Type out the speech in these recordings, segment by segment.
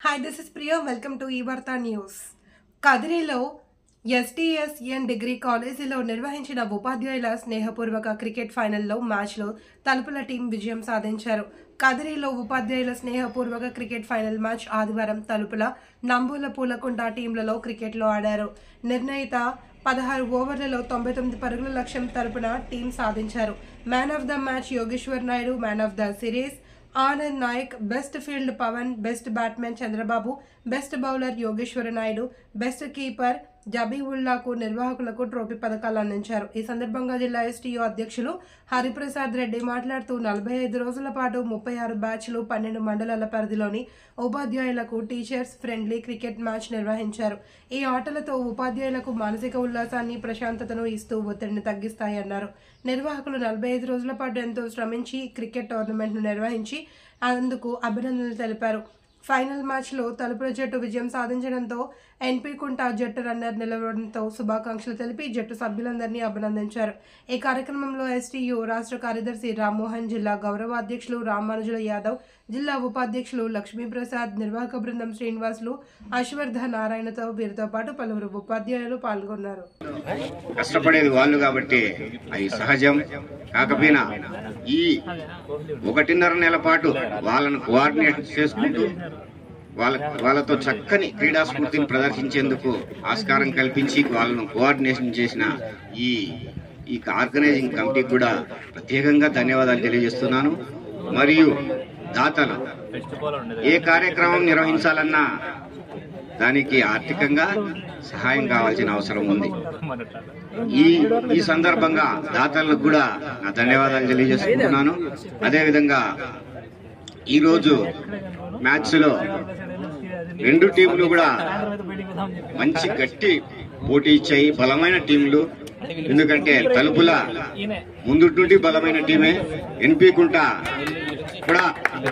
hi this is Priya welcome to ఈ వార్తా news కదిరిలో ఎస్టీఎస్ఎన్ degree కాలేజీలో నిర్వహించిన ఉపాధ్యాయుల స్నేహపూర్వక క్రికెట్ ఫైనల్లో మ్యాచ్లో తలుపుల టీం విజయం సాధించారు కదిరిలో ఉపాధ్యాయుల స్నేహపూర్వక క్రికెట్ ఫైనల్ మ్యాచ్ ఆదివారం తలుపుల నంబూల పూలకుంట టీంలలో క్రికెట్లో ఆడారు నిర్ణయిత పదహారు ఓవర్లలో తొంభై తొమ్మిది పరుగుల లక్ష్యం తరపున టీం సాధించారు man of the match Yogeshwar Naidu man of the series Anand Nayak best field Pawan best batsmen Chandrababu best bowler Yogeshwara Naidu best keeper జబీవుల్లాకు నిర్వాహకులకు ట్రోఫీ పథకాలు అందించారు ఈ సందర్భంగా జిల్లా ఎస్టీయూ అధ్యక్షులు హరిప్రసాద్ రెడ్డి మాట్లాడుతూ నలభై ఐదు రోజుల పాటు ముప్పై ఆరు బ్యాచ్లు పన్నెండు మండలాల పరిధిలోని ఉపాధ్యాయులకు టీచర్స్ ఫ్రెండ్లీ క్రికెట్ మ్యాచ్ నిర్వహించారు ఈ ఆటలతో ఉపాధ్యాయులకు మానసిక ఉల్లాసాన్ని ప్రశాంతతను ఇస్తూ ఒత్తిడిని తగ్గిస్తాయన్నారు నిర్వాహకులు నలభై ఐదు రోజుల పాటు ఎంతో శ్రమించి క్రికెట్ టోర్నమెంట్ను నిర్వహించి అందుకు అభినందనలు తెలిపారు ఫైనల్ మ్యాచ్లో తలుపుల జట్టు విజయం సాధించడంతో ఎన్పీ కుంట జట్టు రన్నర్ నిలవడంతో శుభాకాంక్షలు తెలిపి జట్టు సభ్యులందరినీ అభినందించారు ఈ కార్యక్రమంలో ఎస్టీయు రాష్ట్ర కార్యదర్శి రామ్మోహన్ జిల్లా గౌరవ అధ్యక్షులు రామానుజుల యాదవ్ జిల్లా ఉపాధ్యక్షులు లక్ష్మీప్రసాద్ నిర్వాహక బృందం శ్రీనివాసులు హర్షవర్ధ నారాయణతో వీరితో పాటు పలువురు ఉపాధ్యాయులు పాల్గొన్నారు కష్టపడేది వాళ్ళు కాబట్టి అది సహజం కాకపోయినా ఈ ఒకటిన్నర నెల పాటు వాళ్ళను కోఆర్డినేట్ చేసుకుంటూ వాళ్ళ వాళ్ళతో చక్కని క్రీడా స్ఫూర్తిని ప్రదర్శించేందుకు ఆస్కారం కల్పించి వాళ్ళను కోఆర్డినేషన్ చేసిన ఈ ఈ ఆర్గనైజింగ్ కమిటీకి కూడా ప్రత్యేకంగా ధన్యవాదాలు తెలియజేస్తున్నాను మరియు దాతలు ఏ కార్యక్రమం నిర్వహించాలన్నా దానికి ఆర్థికంగా సహాయం కావాల్సిన అవసరం ఉంది ఈ ఈ సందర్భంగా దాతలకు కూడా నా ధన్యవాదాలు తెలియజేసుకుంటున్నాను అదేవిధంగా ఈరోజు మ్యాచ్ లో రెండు టీంలు కూడా మంచి గట్టి పోటీ ఇచ్చాయి బలమైన టీంలు ఎందుకంటే తలుపుల ముందు నుండి బలమైన టీమే ఎన్పీ కుంట కూడా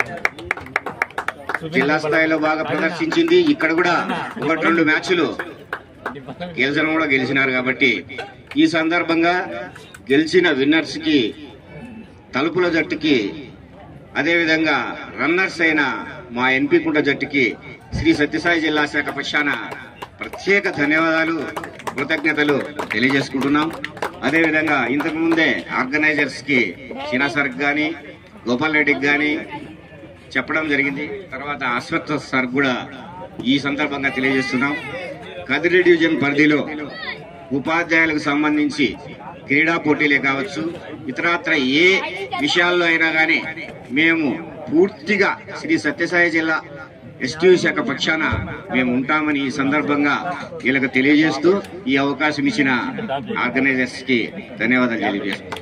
జిల్లా స్థాయిలో బాగా ప్రదర్శించింది ఇక్కడ కూడా ఒకటి రెండు మ్యాచ్లు గెలిచడం కూడా గెలిచినారు కాబట్టి ఈ సందర్భంగా గెలిచిన విన్నర్స్ కి తలుపుల జట్టుకి అదేవిధంగా రన్నర్స్ అయిన మా ఎన్పీ కుంట జట్టుకి శ్రీ సత్యసాయి జిల్లా శాఖ పక్షాన ప్రత్యేక ధన్యవాదాలు కృతజ్ఞతలు తెలియజేసుకుంటున్నాం అదేవిధంగా ఇంతకు ముందే ఆర్గనైజర్స్ కి చీనా సార్కి గాని గోపాల్ రెడ్డికి గాని చెప్పడం జరిగింది తర్వాత అశ్వత్ సార్ కూడా ఈ సందర్భంగా తెలియజేస్తున్నాం కదిరి డివిజన్ పరిధిలో ఉపాధ్యాయులకు సంబంధించి క్రీడా పోటీలే కావచ్చు ఇతరత్ర ఏ విషయాల్లో అయినా కానీ మేము పూర్తిగా శ్రీ సత్యసాయి జిల్లా ఎస్టీ శాఖ పక్షాన మేము ఉంటామని ఈ సందర్భంగా వీళ్ళకి తెలియజేస్తూ ఈ అవకాశం ఇచ్చిన ఆర్గనైజర్స్ కి ధన్యవాదాలు తెలియజేస్తున్నాం